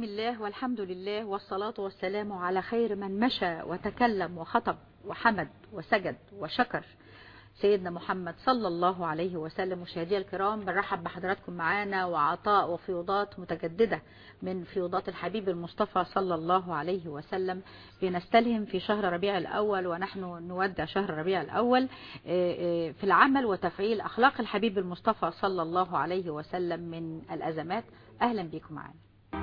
بسم الله والحمد لله والصلاة والسلام على خير من مشى وتكلم وخطب وحمد وسجد وشكر سيدنا محمد صلى الله عليه وسلم مشاهدي الكرام بنرحب بحضراتكم معانا وعطاء وفيوضات متجددة من فيوضات الحبيب المصطفى صلى الله عليه وسلم بنستلهم في شهر ربيع الأول ونحن نودع شهر ربيع الأول في العمل وتفعيل أخلاق الحبيب المصطفى صلى الله عليه وسلم من الأزمات أهلا بكم معنا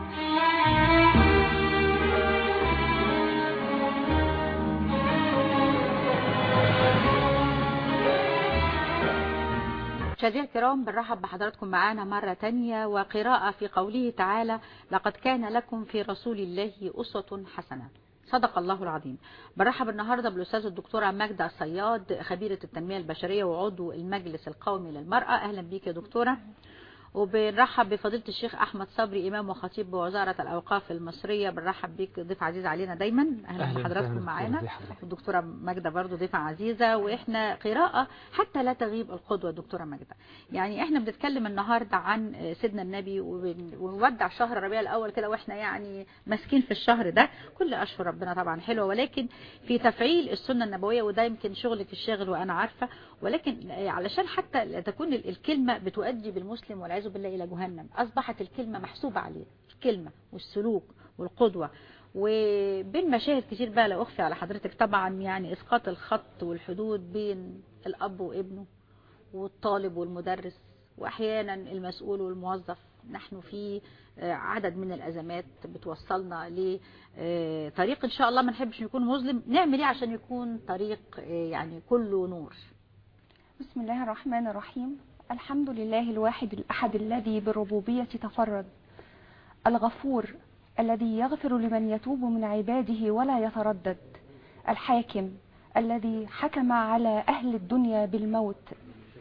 مشاهدينا الكرام بنرحب بحضراتكم معانا مرة تانية وقراءة في قوله تعالى لقد كان لكم في رسول الله أسوة حسنة صدق الله العظيم برحب النهاردة بالأستاذ الدكتورة ماجدة صياد خبيرة التنمية البشرية وعضو المجلس القومي للمرأة أهلا بيك يا دكتورة وبنرحب بفضيلة الشيخ أحمد صبري إمام وخطيب بوزارة الأوقاف المصرية بنرحب بيك ضيف عزيز علينا دايما أهلا, أهلا بحضراتكم معانا والدكتورة ماجدة برضو ضيفة عزيزة وإحنا قراءة حتى لا تغيب القدوة دكتورة ماجدة يعني إحنا بنتكلم النهاردة عن سيدنا النبي ونودع شهر ربيع الأول كده وإحنا يعني ماسكين في الشهر ده كل أشهر ربنا طبعا حلوة ولكن في تفعيل السنة النبوية وده يمكن شغلك الشاغل وأنا عارفة ولكن علشان حتى تكون الكلمة بتؤدي بالمسلم والعياذ بالله إلى جهنم أصبحت الكلمة محسوبة عليه الكلمة والسلوك والقدوة وبين مشاهد كتير بقى لا أخفي على حضرتك طبعا يعني إسقاط الخط والحدود بين الأب وابنه والطالب والمدرس وأحيانا المسؤول والموظف نحن في عدد من الأزمات بتوصلنا لطريق إن شاء الله ما نحبش يكون مظلم نعمل إيه عشان يكون طريق يعني كله نور بسم الله الرحمن الرحيم الحمد لله الواحد الأحد الذي بالربوبية تفرد الغفور الذي يغفر لمن يتوب من عباده ولا يتردد الحاكم الذي حكم على أهل الدنيا بالموت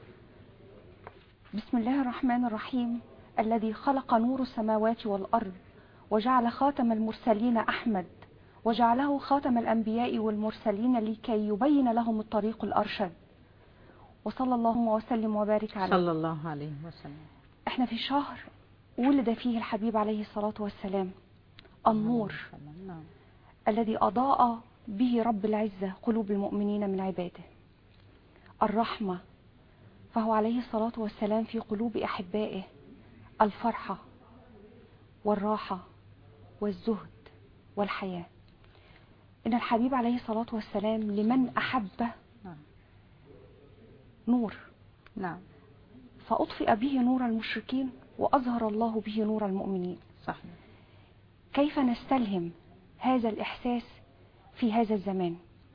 بسم الله الرحمن الرحيم الذي خلق نور السماوات والأرض وجعل خاتم المرسلين أحمد وجعله خاتم الأنبياء والمرسلين لكي يبين لهم الطريق الأرشد وصلى الله وسلم وبارك عليه صلى الله عليه وسلم احنا في شهر ولد فيه الحبيب عليه الصلاة والسلام النور الذي أضاء به رب العزة قلوب المؤمنين من عباده الرحمة فهو عليه الصلاة والسلام في قلوب أحبائه الفرحة والراحة والزهد والحياة إن الحبيب عليه الصلاة والسلام لمن أحبه نور نعم فأطفئ به نور المشركين وأظهر الله به نور المؤمنين صحيح كيف نستلهم هذا الإحساس في هذا الزمان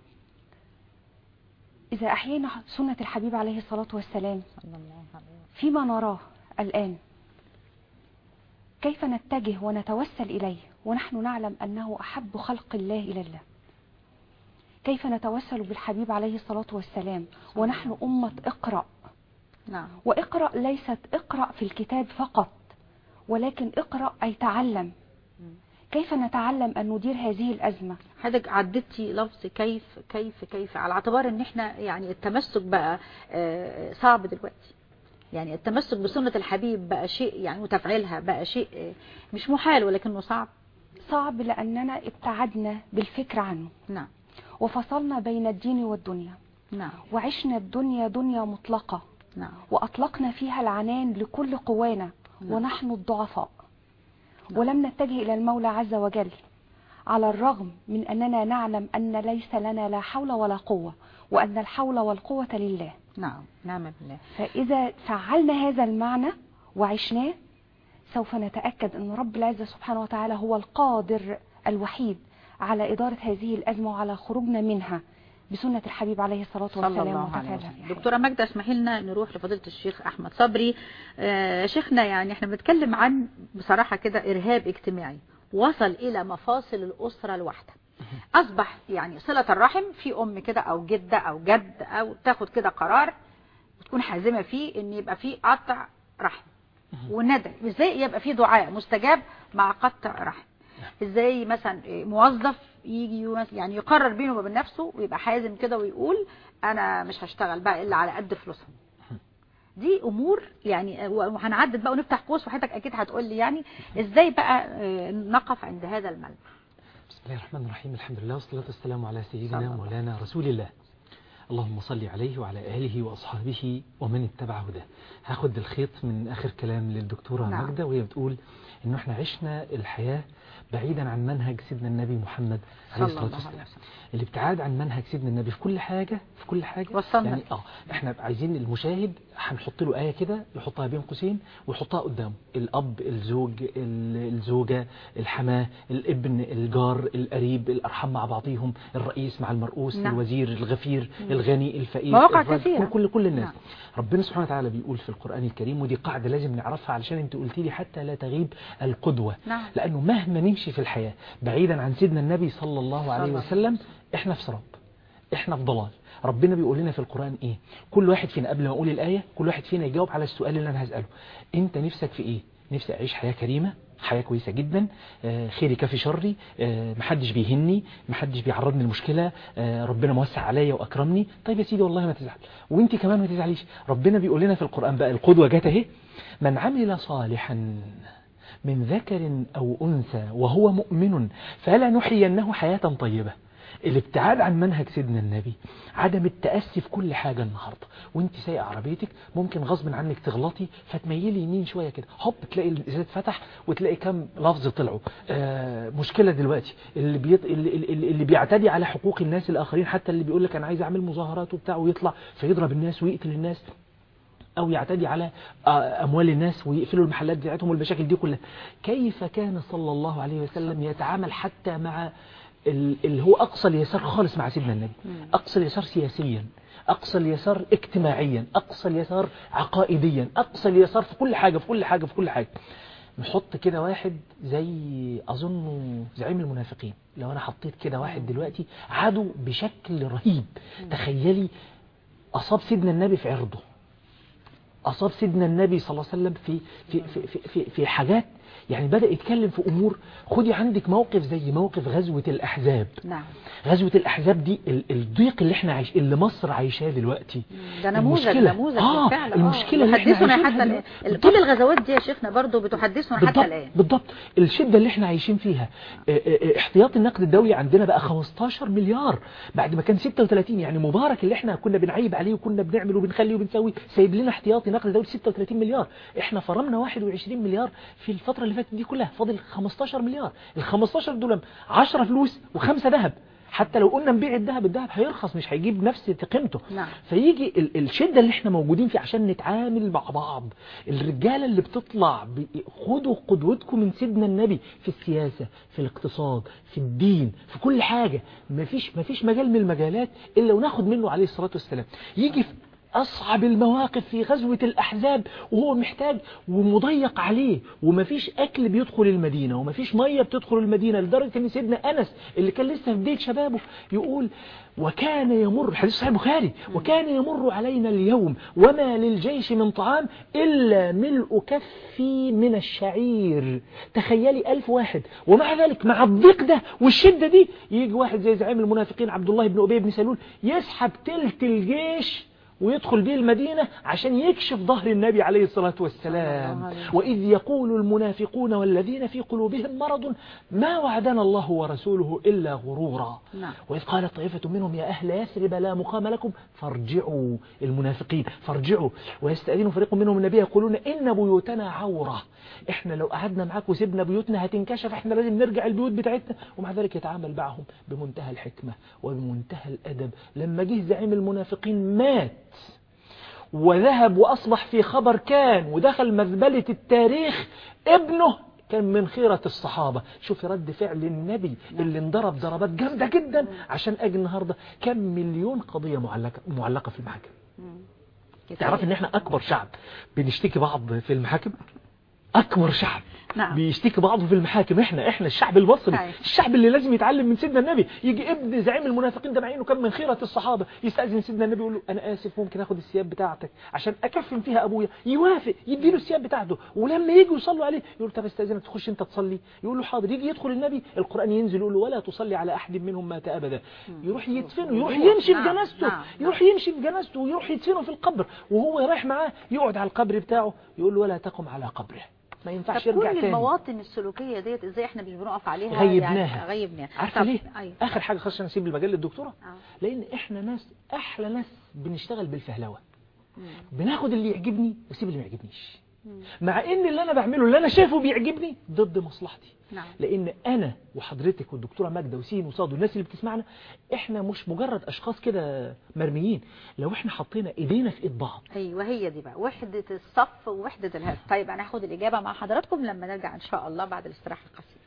إذا أحيينا سنة الحبيب عليه الصلاة والسلام صلى الله عليه وسلم فيما نراه الآن كيف نتجه ونتوسل إليه ونحن نعلم أنه أحب خلق الله إلى الله كيف نتوسل بالحبيب عليه الصلاة والسلام ونحن أمة اقرأ نعم واقرأ ليست اقرأ في الكتاب فقط ولكن اقرأ أي تعلم كيف نتعلم أن ندير هذه الأزمة حضرتك عدتي لفظ كيف كيف كيف على اعتبار ان احنا يعني التمسك بقى آه، صعب دلوقتي يعني التمسك بسنة الحبيب بقى شيء يعني وتفعيلها بقى شيء آه، مش محال ولكنه صعب صعب لأننا ابتعدنا بالفكر عنه نعم وفصلنا بين الدين والدنيا نعم وعشنا الدنيا دنيا مطلقة نعم وأطلقنا فيها العنان لكل قوانا نعم. ونحن الضعفاء نعم. ولم نتجه إلى المولى عز وجل على الرغم من أننا نعلم أن ليس لنا لا حول ولا قوة وأن الحول والقوة لله نعم نعم بالله فإذا فعلنا هذا المعنى وعشناه سوف نتأكد أن رب العزة سبحانه وتعالى هو القادر الوحيد على إدارة هذه الأزمة وعلى خروجنا منها بسنة الحبيب عليه الصلاة صلى والسلام الله عليه وتفعيلها وسلم في دكتورة ماجدة اسمحي لنا نروح لفضيلة الشيخ أحمد صبري آه، شيخنا يعني احنا بنتكلم عن بصراحة كده إرهاب اجتماعي وصل إلى مفاصل الأسرة الواحدة أصبح يعني صلة الرحم في أم كده أو جدة أو جد أو تاخد كده قرار وتكون حازمة فيه إن يبقى فيه قطع رحم وندى ازاي يبقى فيه دعاء مستجاب مع قطع رحم ازاي مثلا موظف يجي يمس- يعني يقرر بينه وبين نفسه ويبقى حازم كده ويقول انا مش هشتغل بقى الا على قد فلوسهم دي امور يعني وهنعدد بقى ونفتح قوس وحضرتك اكيد هتقول لي يعني ازاي بقى آه، نقف عند هذا الملمح بسم الله الرحمن الرحيم الحمد لله والصلاة والسلام على سيدنا مولانا رسول الله اللهم صل عليه وعلى آله وأصحابه ومن اتبع هداه هاخد الخيط من آخر كلام للدكتورة نعم. ماجدة وهي بتقول إنه احنا عشنا الحياة بعيدا عن منهج سيدنا النبي محمد عليه صلى الصلاة الله عليه والسلام وسلم الابتعاد عن منهج سيدنا النبي في كل حاجة في كل حاجة وصلنا يعني اه احنا عايزين المشاهد هنحط له آية كده يحطها بين قوسين ويحطها قدامه الأب الزوج ال- الزوجة الحماة الابن الجار القريب الأرحام مع بعضهم الرئيس مع المرؤوس نعم. الوزير الغفير الغني الفقير مواقع الرجل، كثيرة. كل كل, كل الناس نعم. ربنا سبحانه وتعالى بيقول في القرآن الكريم ودي قاعدة لازم نعرفها علشان انت قلت لي حتى لا تغيب القدوة نعم. لأنه مهما نمشي في الحياة بعيدا عن سيدنا النبي صلى الله صلى عليه الله وسلم احنا في سراب احنا في ضلال ربنا بيقول لنا في القرآن ايه كل واحد فينا قبل ما اقول الآية كل واحد فينا يجاوب على السؤال اللي انا هسأله انت نفسك في ايه نفسي اعيش حياة كريمة حياة كويسة جدا آه، خيري كافي شري آه، محدش بيهني محدش بيعرضني لمشكلة آه، ربنا موسع عليا واكرمني طيب يا سيدي والله ما تزعل وانت كمان ما تزعليش ربنا بيقول لنا في القرآن بقى القدوة جت اهي من عمل صالحا من ذكر أو أنثى وهو مؤمن فلنحيينه حياة طيبة الابتعاد عن منهج سيدنا النبي عدم التأسي في كل حاجة النهاردة وانت سايقة عربيتك ممكن غصب عنك تغلطي فتميلي يمين شوية كده هوب تلاقي الإزاز فتح وتلاقي كم لفظ طلعوا آه مشكلة دلوقتي اللي, بيط... اللي, اللي, اللي بيعتدي على حقوق الناس الآخرين حتى اللي بيقول لك أنا عايز أعمل مظاهرات وبتاع ويطلع فيضرب الناس ويقتل الناس أو يعتدي على آه، أموال الناس ويقفلوا المحلات بتاعتهم والمشاكل دي كلها كيف كان صلى الله عليه وسلم يتعامل حتى مع ال- اللي هو أقصى اليسار خالص مع سيدنا النبي أقصى اليسار سياسيا أقصى اليسار اجتماعيا أقصى اليسار عقائديا أقصى اليسار في كل حاجة في كل حاجة في كل حاجة نحط كده واحد زي أظن زعيم المنافقين لو أنا حطيت كده واحد دلوقتي عدو بشكل رهيب تخيلي أصاب سيدنا النبي في عرضه أصاب سيدنا النبي صلى الله عليه وسلم في في في في, في, في حاجات يعني بدأ يتكلم في أمور خدي عندك موقف زي موقف غزوة الأحزاب نعم غزوة الأحزاب دي ال- الضيق اللي احنا عايش اللي مصر عايشاه دلوقتي ده نموذج المشكلة. نموذج آه بالفعل آه. المشكلة اللي احنا يحدثنا عايشينها حتى دلوقتي. ال- بالضبط. كل الغزوات دي يا شيخنا برضو بتحدثنا حتى بالضبط الآن بالضبط الشدة اللي احنا عايشين فيها اه، اه، اه، احتياطي النقد الدولي عندنا بقى 15 مليار بعد ما كان 36 يعني مبارك اللي احنا كنا بنعيب عليه وكنا بنعمل وبنخلي وبنسوي سايب لنا احتياطي نقد دولي 36 مليار احنا فرمنا 21 مليار في الفترة اللي فاتت دي كلها فاضل 15 مليار ال 15 دول 10 فلوس وخمسة ذهب حتى لو قلنا نبيع الذهب الذهب هيرخص مش هيجيب نفس قيمته نعم. فيجي ال- الشدة اللي احنا موجودين فيه عشان نتعامل مع بعض الرجالة اللي بتطلع ب- خدوا قدوتكم من سيدنا النبي في السياسة في الاقتصاد في الدين في كل حاجة مفيش, مفيش مجال من المجالات إلا وناخد منه عليه الصلاة والسلام يجي في أصعب المواقف في غزوة الأحزاب وهو محتاج ومضيق عليه ومفيش أكل بيدخل المدينة ومفيش مية بتدخل المدينة لدرجة أن سيدنا أنس اللي كان لسه في بداية شبابه يقول وكان يمر حديث صحيح البخاري وكان يمر علينا اليوم وما للجيش من طعام إلا ملء كفي من الشعير تخيلي ألف واحد ومع ذلك مع الضيق ده والشدة دي يجي واحد زي زعيم المنافقين عبد الله بن أبي بن سلول يسحب تلت الجيش ويدخل به المدينة عشان يكشف ظهر النبي عليه الصلاة والسلام وإذ يقول المنافقون والذين في قلوبهم مرض ما وعدنا الله ورسوله إلا غرورا نعم. وإذ قالت طائفة منهم يا أهل يثرب لا مقام لكم فارجعوا المنافقين فارجعوا ويستأذن فريق منهم النبي يقولون إن بيوتنا عورة إحنا لو قعدنا معاك وسيبنا بيوتنا هتنكشف إحنا لازم نرجع البيوت بتاعتنا ومع ذلك يتعامل معهم بمنتهى الحكمة وبمنتهى الأدب لما جه زعيم المنافقين مات وذهب وأصبح في خبر كان ودخل مذبلة التاريخ ابنه كان من خيرة الصحابة شوف رد فعل النبي اللي انضرب ضربات جامدة جدا عشان أجي النهاردة كم مليون قضية معلقة, معلقة في المحاكم تعرف ان احنا اكبر شعب بنشتكي بعض في المحاكم اكبر شعب نعم. بيشتكي بعضه في المحاكم احنا احنا الشعب المصري أيوة. الشعب اللي لازم يتعلم من سيدنا النبي يجي ابن زعيم المنافقين ده مع انه كان من خيرة الصحابة يستأذن سيدنا النبي يقول له انا اسف ممكن اخد الثياب بتاعتك عشان اكفن فيها ابويا يوافق يديله الثياب بتاعته ولما يجوا يصلوا عليه يقول طب استأذنك تخش انت تصلي يقول له حاضر يجي يدخل النبي القرآن ينزل يقول له ولا تصلي على احد منهم مات ابدا يروح يدفنه يروح وضوح. يمشي نعم، بجنازته نعم، يروح يمشي بجنازته ويروح يدفنه في القبر وهو رايح معاه يقعد على القبر بتاعه يقول له ولا تقم على قبره ما طب ينفعش يرجع كل تاني المواطن السلوكية ديت ازاي احنا مش بنقف عليها غيبناها. يعني غيبناها عارفه طب- ليه أيوة. اخر حاجه خلاص عشان نسيب المجال للدكتوره آه. لان احنا ناس احلى ناس بنشتغل بالفهلوه مم. بناخد اللي يعجبني واسيب اللي ما يعجبنيش مم. مع ان اللي انا بعمله اللي انا شايفه بيعجبني ضد مصلحتي نعم لان انا وحضرتك والدكتوره ماجده وسين وصاد والناس اللي بتسمعنا احنا مش مجرد اشخاص كده مرميين لو احنا حطينا ايدينا في ايد بعض ايوه هي دي بقى وحدة الصف ووحدة الهدف طيب انا هاخد الاجابة مع حضراتكم لما نرجع ان شاء الله بعد الاستراحة القصيرة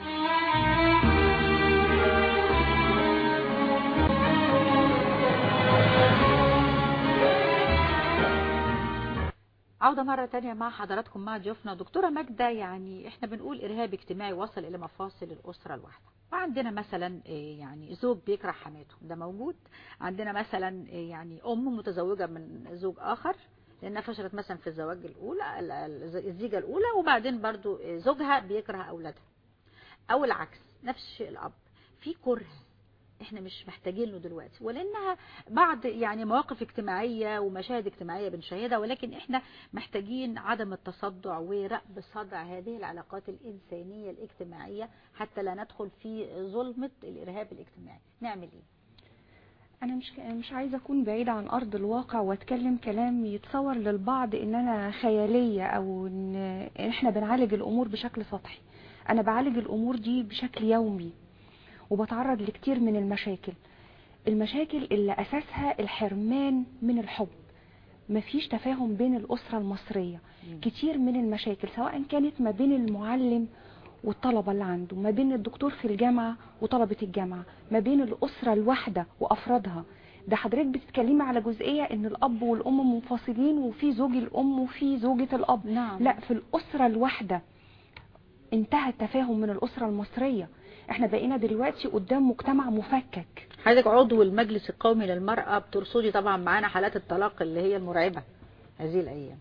عودة مرة تانية مع حضراتكم مع ضيوفنا دكتورة ماجدة يعني احنا بنقول ارهاب اجتماعي وصل الى مفاصل الاسرة الواحدة وعندنا مثلا إيه، يعني زوج بيكره حماته ده موجود عندنا مثلا إيه، يعني ام متزوجة من زوج اخر لانها فشلت مثلا في الزواج الاولى ال- ال- الزيجة الاولى وبعدين برضو إيه، زوجها بيكره اولادها او العكس نفس الشيء الاب في كره احنا مش محتاجين له دلوقتي ولانها بعض يعني مواقف اجتماعية ومشاهد اجتماعية بنشاهدها ولكن احنا محتاجين عدم التصدع ورأب صدع هذه العلاقات الإنسانية الاجتماعية حتى لا ندخل في ظلمة الإرهاب الاجتماعي نعمل ايه انا مش مش عايزه اكون بعيده عن ارض الواقع واتكلم كلام يتصور للبعض ان انا خياليه او ان إن احنا بنعالج الامور بشكل سطحي انا بعالج الامور دي بشكل يومي وبتعرض لكتير من المشاكل المشاكل اللي اساسها الحرمان من الحب مفيش تفاهم بين الاسره المصريه كتير من المشاكل سواء كانت ما بين المعلم والطلبة اللي عنده ما بين الدكتور في الجامعة وطلبة الجامعة ما بين الأسرة الواحدة وأفرادها ده حضرتك بتتكلمي على جزئية ان الأب والأم منفصلين وفي زوج الأم وفي زوجة الأب نعم. لا في الأسرة الواحدة انتهى التفاهم من الأسرة المصرية احنا بقينا دلوقتي قدام مجتمع مفكك حضرتك عضو المجلس القومي للمرأة بترصدي طبعا معانا حالات الطلاق اللي هي المرعبة هذه الأيام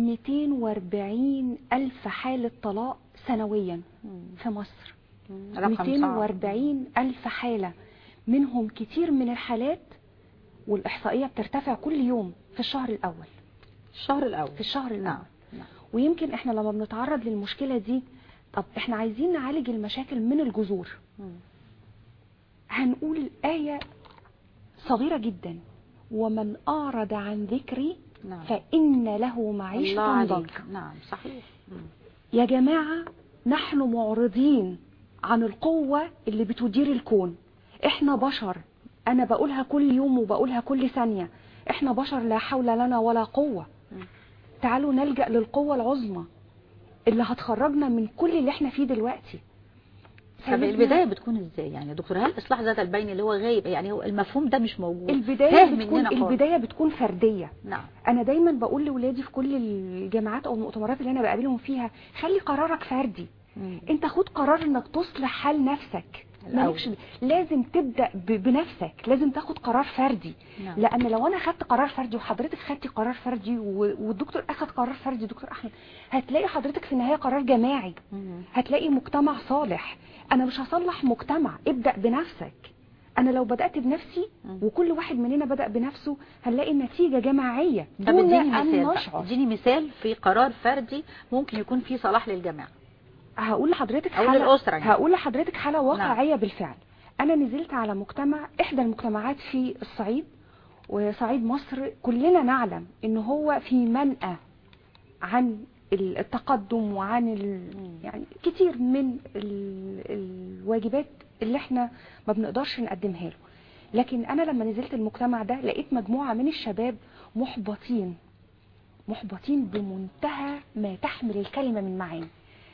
240 ألف حالة طلاق سنويا في مصر رقم صعب 240 ألف حالة منهم كتير من الحالات والإحصائية بترتفع كل يوم في الشهر الأول الشهر الأول في الشهر الأول نعم نعم. ويمكن احنا لما بنتعرض للمشكلة دي طب احنا عايزين نعالج المشاكل من الجذور مم. هنقول آية صغيرة جدا ومن أعرض عن ذكري نعم فإن له الله معيشة عليك ضنكا نعم صحيح مم. يا جماعة نحن معرضين عن القوة اللي بتدير الكون احنا بشر انا بقولها كل يوم وبقولها كل ثانية احنا بشر لا حول لنا ولا قوة مم. تعالوا نلجأ للقوة العظمى اللي هتخرجنا من كل اللي احنا فيه دلوقتي طب سيدنا- البداية بتكون ازاي يعني يا دكتور هل اصلاح ذات البين اللي هو غايب يعني هو المفهوم ده مش موجود البداية فاهم بتكون مننا خالص. البداية بتكون فردية نعم انا دايما بقول لاولادي في كل الجامعات او المؤتمرات اللي انا بقابلهم فيها خلي قرارك فردي مم. انت خد قرار انك تصلح حال نفسك الأول. مالكش لازم تبدا ب- بنفسك لازم تاخد قرار فردي نعم. لان لو انا خدت قرار فردي وحضرتك خدتي قرار فردي و- والدكتور اخد قرار فردي دكتور احمد هتلاقي حضرتك في النهايه قرار جماعي مم. هتلاقي مجتمع صالح انا مش هصلح مجتمع ابدا بنفسك انا لو بدات بنفسي مم. وكل واحد مننا بدا بنفسه هنلاقي نتيجه جماعيه طب دون اديني ان مثال بقى. نشعر اديني مثال في قرار فردي ممكن يكون فيه صلاح للجماعة هقول لحضرتك أو حالة للأسرة يعني. هقول لحضرتك حالة واقعية بالفعل أنا نزلت على مجتمع إحدى المجتمعات في الصعيد وصعيد مصر كلنا نعلم إن هو في منأى عن التقدم وعن ال... يعني كتير من ال... الواجبات اللي احنا ما بنقدرش نقدمها له لكن أنا لما نزلت المجتمع ده لقيت مجموعة من الشباب محبطين محبطين بمنتهى ما تحمل الكلمة من معاني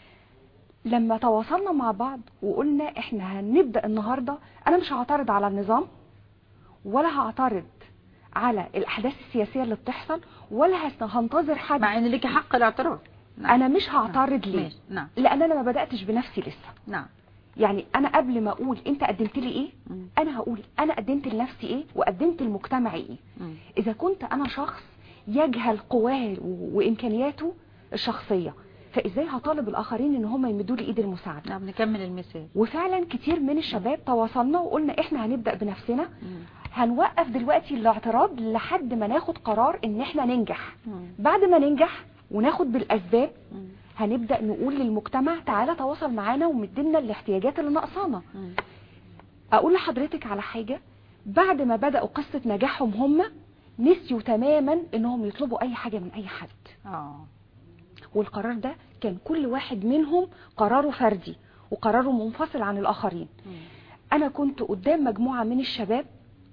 لما تواصلنا مع بعض وقلنا احنا هنبدأ النهاردة انا مش هعترض على النظام ولا هعترض على الاحداث السياسية اللي بتحصل ولا هس- هنتظر حد مع ان ليكي حق الاعتراض نعم. انا مش هعترض ليه ماشي. نعم لان انا ما بداتش بنفسي لسه نعم يعني انا قبل ما اقول انت قدمت لي ايه مم. انا هقول انا قدمت لنفسي ايه وقدمت لمجتمعي ايه مم. اذا كنت انا شخص يجهل قواه و- وامكانياته الشخصيه فازاي هطالب الاخرين ان هم يمدوا لي ايد المساعده نعم نكمل المثال وفعلا كتير من الشباب تواصلنا وقلنا احنا هنبدا بنفسنا مم. هنوقف دلوقتي الاعتراض لحد ما ناخد قرار ان احنا ننجح مم. بعد ما ننجح وناخد بالاسباب مم. هنبدا نقول للمجتمع تعالى تواصل معانا ومدينا الاحتياجات اللي ناقصانا مم. اقول لحضرتك على حاجه بعد ما بداوا قصه نجاحهم هم نسيوا تماما انهم يطلبوا اي حاجه من اي حد اه والقرار ده كان كل واحد منهم قراره فردي وقراره منفصل عن الاخرين مم. انا كنت قدام مجموعه من الشباب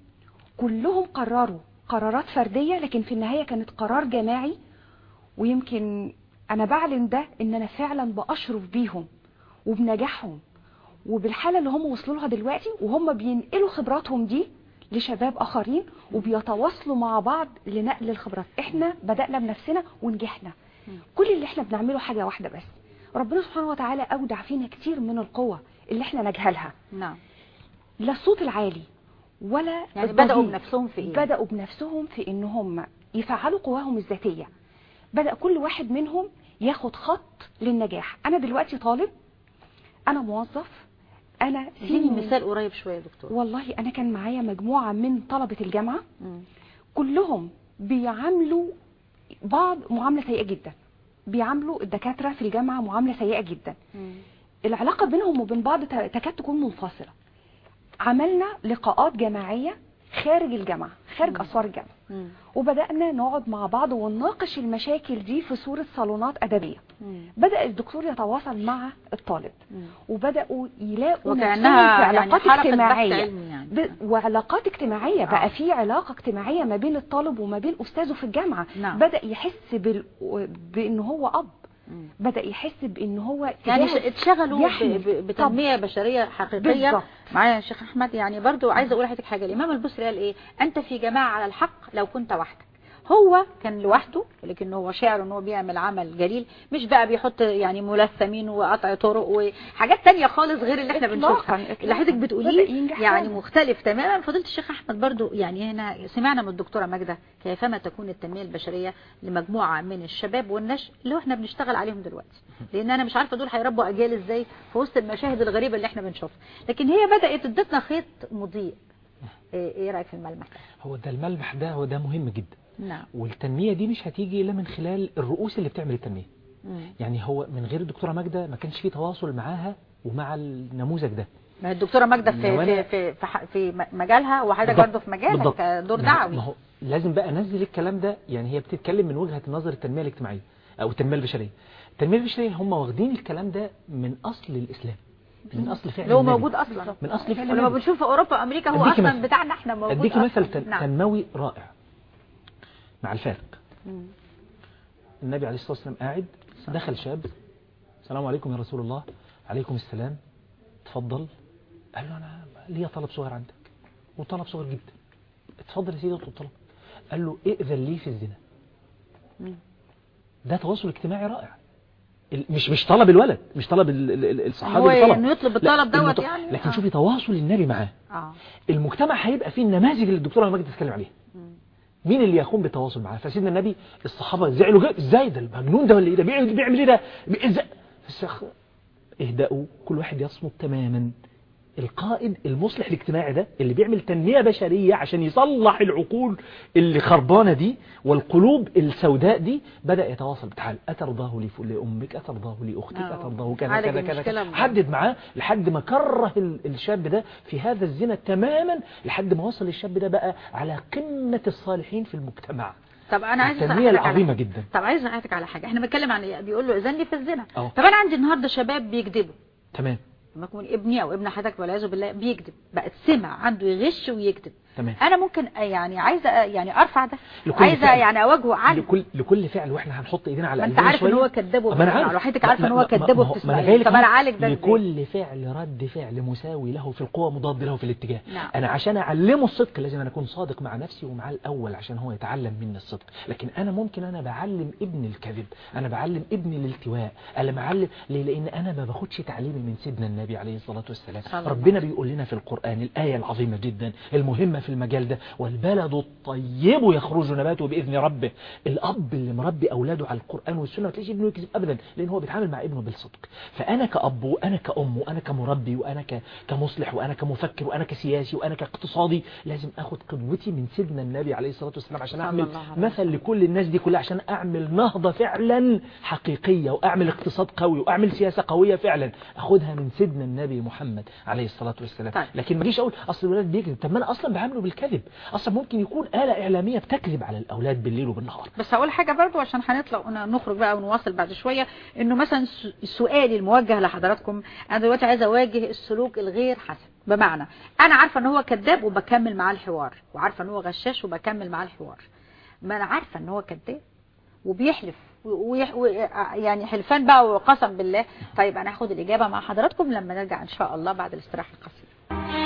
كلهم قرروا قرارات فرديه لكن في النهايه كانت قرار جماعي ويمكن انا بعلن ده ان انا فعلا باشرف بيهم وبنجاحهم وبالحاله اللي هم وصلوا لها دلوقتي وهم بينقلوا خبراتهم دي لشباب اخرين وبيتواصلوا مع بعض لنقل الخبرات احنا بدانا بنفسنا ونجحنا كل اللي احنا بنعمله حاجه واحده بس ربنا سبحانه وتعالى اودع فينا كتير من القوه اللي احنا نجهلها نعم لا الصوت العالي ولا يعني الضجيج. بدأوا بنفسهم في ايه بدأوا بنفسهم في ان هم يفعلوا قواهم الذاتية بدأ كل واحد منهم ياخد خط للنجاح انا دلوقتي طالب انا موظف انا اديني من- مثال قريب شويه يا دكتور والله انا كان معايا مجموعة من طلبة الجامعة مم. كلهم بيعاملوا بعض معاملة سيئة جدا بيعاملوا الدكاترة في الجامعة معاملة سيئة جدا مم. العلاقة بينهم وبين بعض ت- تكاد تكون منفصلة عملنا لقاءات جماعية خارج الجامعة خارج مم. أسوار الجامعة مم. وبدأنا نقعد مع بعض ونناقش المشاكل دي في صورة صالونات أدبية مم. بدأ الدكتور يتواصل مع الطالب مم. وبدأوا يلاقوا نفسهم وكأنها في يعني علاقات حلقة بحث اجتماعية علمي يعني ب... وعلاقات اجتماعية آه. بقى في علاقة اجتماعية ما بين الطالب وما بين أستاذه في الجامعة نعم. بدأ يحس بال... بأنه هو أب مم. بدأ يحس بأنه هو يعني تجاه- ش- اتشغلوا ب- يحمل. ب- بتنمية بشرية حقيقية بالظبط. معايا يا شيخ أحمد يعني برضو عايزة أقول لحضرتك حاجة الإمام البصري قال إيه أنت في جماعة على الحق لو كنت وحدك هو كان لوحده لكن هو شاعر ان هو بيعمل عمل جليل مش بقى بيحط يعني ملثمين وقطع طرق وحاجات تانية خالص غير اللي احنا إطلاقاً، بنشوفها إطلاقاً. اللي حضرتك بدأ بتقوليه ينجح يعني فعلاً. مختلف تماما فضيله الشيخ احمد برضو يعني هنا سمعنا من الدكتوره ماجده كيفما تكون التنميه البشريه لمجموعه من الشباب والنشء اللي احنا بنشتغل عليهم دلوقتي لان انا مش عارفه دول هيربوا اجيال ازاي في وسط المشاهد الغريبه اللي احنا بنشوفها لكن هي بدات ادتنا خيط مضيء ايه إيه رايك في الملمح ده هو ده الملمح ده هو ده مهم جدا نعم والتنمية دي مش هتيجي إلا من خلال الرؤوس اللي بتعمل التنمية مم. يعني هو من غير الدكتورة ماجدة ما كانش في تواصل معاها ومع النموذج ده ما هي الدكتوره ماجده في لو في أنا- في في, ح- في م- مجالها وحضرتك بالضبط. برضه في مجالك بالضبط. دور ما هو- دعوي ما هو لازم بقى انزل الكلام ده يعني هي بتتكلم من وجهة نظر التنمية الاجتماعية او التنمية البشرية التنمية البشرية هم واخدين الكلام ده من اصل الاسلام من اصل فعل اللي هو النبي. موجود اصلا من اصل فعل ولما النبي. بنشوف في اوروبا وامريكا هو أديكي اصلا مثل. بتاعنا احنا موجود اديكي أصلاً. مثل تن- نعم. تنموي رائع مع الفارق مم. النبي عليه الصلاة والسلام قاعد دخل شاب السلام عليكم يا رسول الله عليكم السلام تفضل قال له أنا ليا طلب صغير عندك وطلب صغير جدا اتفضل يا سيدي اطلب طلب قال له ائذن لي في الزنا مم. ده تواصل اجتماعي رائع ال- مش مش طلب الولد مش طلب ال- ال- ال- هو الصحابي اللي طلب انه يطلب لا، الطلب إنه دوت ط- يعني لكن آه. شوفي تواصل النبي معاه اه المجتمع هيبقى فيه النماذج اللي الدكتوره ماجد بتتكلم عليها مم. مين اللي يقوم بالتواصل معاه فسيدنا النبي الصحابه زعلوا جدا ازاي ده المجنون ده ولا ايه ده بيعمل بيعمل ايه ده بي- ازاي فالشيخ اهدأوا كل واحد يصمت تماما القائد المصلح الاجتماعي ده اللي بيعمل تنمية بشرية عشان يصلح العقول اللي خربانة دي والقلوب السوداء دي بدأ يتواصل بتعال أترضاه لف- لأمك أترضاه لأختك آه. أترضاه كذا عالج كذا كذا, المشكلة كذا من- حدد معاه لحد ما كره ال- الشاب ده في هذا الزنا تماما لحد ما وصل الشاب ده بقى على قمة الصالحين في المجتمع طب انا عايز التنمية أسألك على العظيمة حاجة. جدا طب عايز اسالك على حاجه احنا بنتكلم عن ايه بيقول له اذن لي في الزنا أه. طب انا عندي النهارده شباب بيكذبوا تمام لما يكون ابني او ابن حضرتك والعياذ بالله بيكذب بقت سمع عنده يغش ويكذب تمام. انا ممكن يعني عايزه يعني ارفع ده لكل عايزه فعل. يعني اواجهه عنه لكل لكل فعل واحنا هنحط ايدينا على ما انت قلبنا عارف ان شوية. هو كذاب ما انا عارف وبتسمع حضرتك عارف ان ما- هو ما- كذاب ما- ما- ما وبتسمع انا جاي لك طب أهو. انا اعالج ده ازاي لكل فعل رد فعل مساوي له في القوة مضاد له في الاتجاه نعم. انا عشان اعلمه الصدق لازم انا اكون صادق مع نفسي ومع الاول عشان هو يتعلم مني الصدق لكن انا ممكن انا بعلم ابني الكذب انا بعلم ابني الالتواء انا بعلم ليه لان انا ما باخدش تعليمي من سيدنا النبي عليه الصلاة والسلام صلى الله ربنا بيقول لنا في القرآن الآية العظيمة جدا المهمة في المجال ده والبلد الطيب يخرج نباته بإذن ربه الأب اللي مربي أولاده على القرآن والسنة ما تلاقيش ابنه يكذب أبدا لأن هو بيتعامل مع ابنه بالصدق فأنا كأب وأنا كأم وأنا كمربي وأنا ك- كمصلح وأنا كمفكر وأنا كسياسي وأنا كاقتصادي لازم أخد قدوتي من سيدنا النبي عليه الصلاة والسلام عشان صلى أعمل الله عليه مثل لكل الناس دي كلها عشان أعمل نهضة فعلا حقيقية وأعمل اقتصاد قوي وأعمل سياسة قوية فعلا أخدها من سيدنا النبي محمد عليه الصلاة والسلام طيب. لكن ما جيش أقول أصل الولاد بيكذب طب ما أنا أصلا بعامله بالكذب أصلا ممكن يكون آلة إعلامية بتكذب على الأولاد بالليل وبالنهار بس هقول حاجة برضو عشان هنطلع ونخرج بقى ونواصل بعد شوية انه مثلا س- سؤالي الموجه لحضراتكم انا دلوقتي عايزة اواجه السلوك الغير حسن بمعنى انا عارفة ان هو كذاب وبكمل معاه الحوار وعارفة ان هو غشاش وبكمل معاه الحوار ما انا عارفة ان هو كذاب وبيحلف و- ويح- و- يعني حلفان بقى وقسم بالله طيب انا هاخد الاجابة مع حضراتكم لما نرجع ان شاء الله بعد الاستراحة القصيرة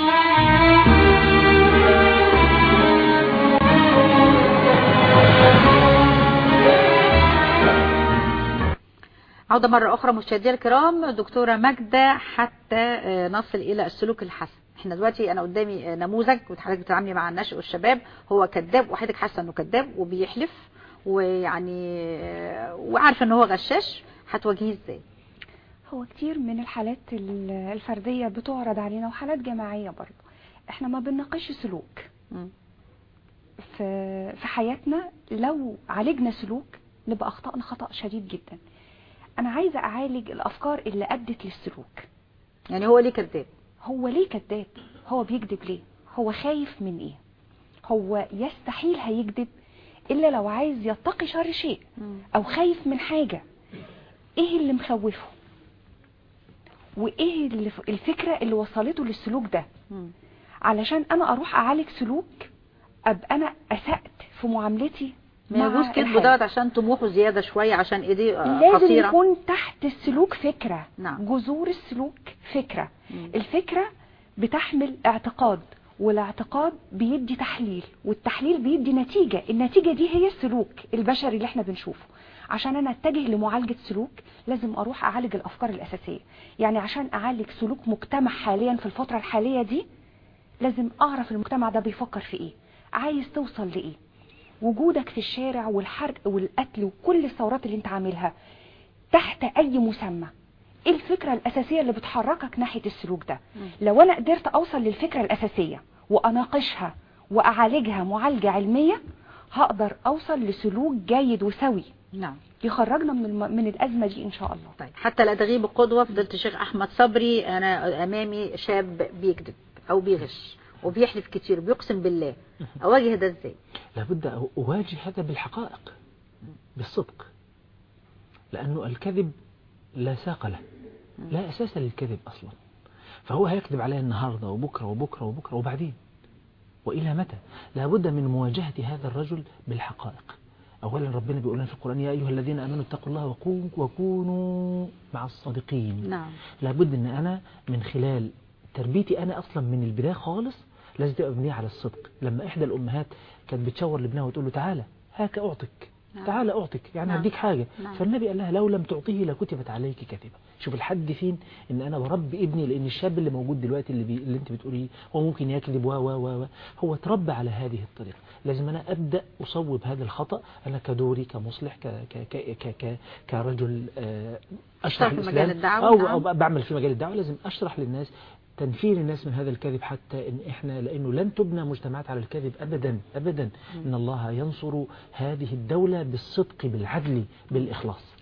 عودة مرة أخرى مشاهدينا الكرام دكتورة ماجدة حتى آه، نصل إلى السلوك الحسن احنا دلوقتي أنا قدامي آه، نموذج وحضرتك بتتعاملي مع النشء والشباب هو كذاب وحضرتك حاسة إنه كذاب وبيحلف ويعني آه، وعارفة إن هو غشاش هتواجهيه إزاي؟ هو كتير من الحالات ال- الفردية بتعرض علينا وحالات جماعية برضو احنا ما بنناقش سلوك مم. في في حياتنا لو عالجنا سلوك نبقى اخطأنا خطأ شديد جدا انا عايزة اعالج الافكار اللي ادت للسلوك يعني هو ليه كذاب؟ هو ليه كذاب هو بيكذب ليه هو خايف من ايه هو يستحيل هيكذب الا لو عايز يتقي شر شيء او خايف من حاجة ايه اللي مخوفه وايه اللي الفكرة اللي وصلته للسلوك ده مم. علشان انا اروح اعالج سلوك ابقى انا اسأت في معاملتي ما مع يجوز كذبه الحياة. دوت عشان طموحه زيادة شوية عشان إيديه آه، لازم قصيرة يكون تحت السلوك فكرة نعم. جذور السلوك فكرة مم. الفكرة بتحمل اعتقاد والاعتقاد بيدي تحليل والتحليل بيدي نتيجة النتيجة دي هي السلوك البشري اللي احنا بنشوفه عشان انا اتجه لمعالجة سلوك لازم اروح اعالج الافكار الاساسية يعني عشان اعالج سلوك مجتمع حاليا في الفترة الحالية دي لازم اعرف المجتمع ده بيفكر في ايه عايز توصل لايه وجودك في الشارع والحرق والقتل وكل الثورات اللي انت عاملها تحت اي مسمى ايه الفكرة الاساسية اللي بتحركك ناحية السلوك ده لو انا قدرت اوصل للفكرة الاساسية واناقشها واعالجها معالجة علمية هقدر اوصل لسلوك جيد وسوي نعم يخرجنا من الم... من الازمة دي ان شاء الله طيب حتى لا تغيب القدوة فضيلة الشيخ أحمد صبري أنا أمامي شاب بيكذب أو بيغش وبيحلف كتير بيقسم بالله أواجه ده إزاي؟ لابد أن أواجه هذا بالحقائق بالصدق لأنه الكذب لا ساق له لا أساس للكذب أصلا فهو هيكذب عليه النهاردة وبكرة وبكرة وبكرة وبعدين وإلى متى لابد من مواجهة هذا الرجل بالحقائق أولا ربنا بيقول لنا في القرآن يا أيها الذين آمنوا اتقوا الله وكونوا, وكونوا مع الصادقين نعم لابد ان انا من خلال تربيتي انا اصلا من البدايه خالص لازم تبقى مبنيه على الصدق لما احدى الامهات كانت بتشاور لابنها وتقول له تعالى هاك اعطك نعم. تعالى اعطك يعني نعم. هديك حاجه نعم. فالنبي قال لها لو لم تعطيه لكتبت عليك كذبه شوف الحد فين ان انا بربي ابني لان الشاب اللي موجود دلوقتي اللي, بي... اللي انت بتقوليه هو ممكن يكذب و و و و هو اتربى على هذه الطريقه لازم انا ابدا اصوب هذا الخطا انا كدوري كمصلح ك... ك... ك... ك... ك... كرجل آه، اشرح في الاسلام مجال الدعوة، او نعم. او بعمل في مجال الدعوه لازم اشرح للناس تنفير الناس من هذا الكذب حتى ان احنا لانه لن تبنى مجتمعات على الكذب ابدا ابدا ان الله ينصر هذه الدوله بالصدق بالعدل بالاخلاص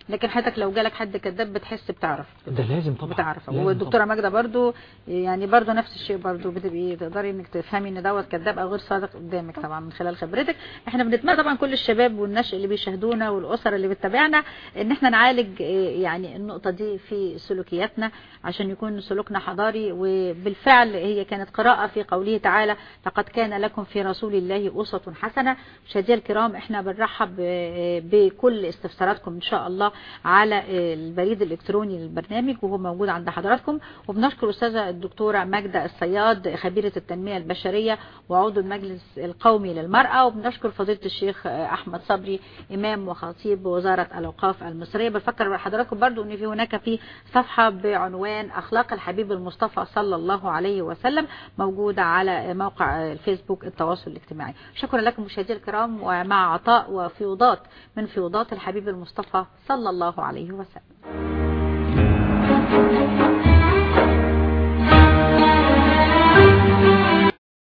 لكن حضرتك لو جالك حد كذاب بتحس بتعرف ده لازم طبعا بتعرف لازم والدكتوره ماجده برضو يعني برضو نفس الشيء برضو بتبقي تقدري انك تفهمي ان دوت كذاب او غير صادق قدامك طبعا من خلال خبرتك احنا بنتمنى طبعا كل الشباب والنشء اللي بيشاهدونا والاسر اللي بتتابعنا ان احنا نعالج إيه، يعني النقطه دي في سلوكياتنا عشان يكون سلوكنا حضاري وبالفعل هي كانت قراءه في قوله تعالى لقد كان لكم في رسول الله اسوه حسنه مشاهدينا الكرام احنا بنرحب ب- بكل استفساراتكم ان شاء الله على البريد الالكتروني للبرنامج وهو موجود عند حضراتكم وبنشكر الاستاذه الدكتوره ماجده الصياد خبيره التنميه البشريه وعضو المجلس القومي للمراه وبنشكر فضيله الشيخ احمد صبري امام وخطيب وزاره الاوقاف المصريه بفكر حضراتكم برضو ان في هناك في صفحه بعنوان اخلاق الحبيب المصطفى صلى الله عليه وسلم موجوده على موقع الفيسبوك التواصل الاجتماعي شكرا لكم مشاهدينا الكرام ومع عطاء وفيوضات من فيوضات الحبيب المصطفى صلى الله عليه وسلم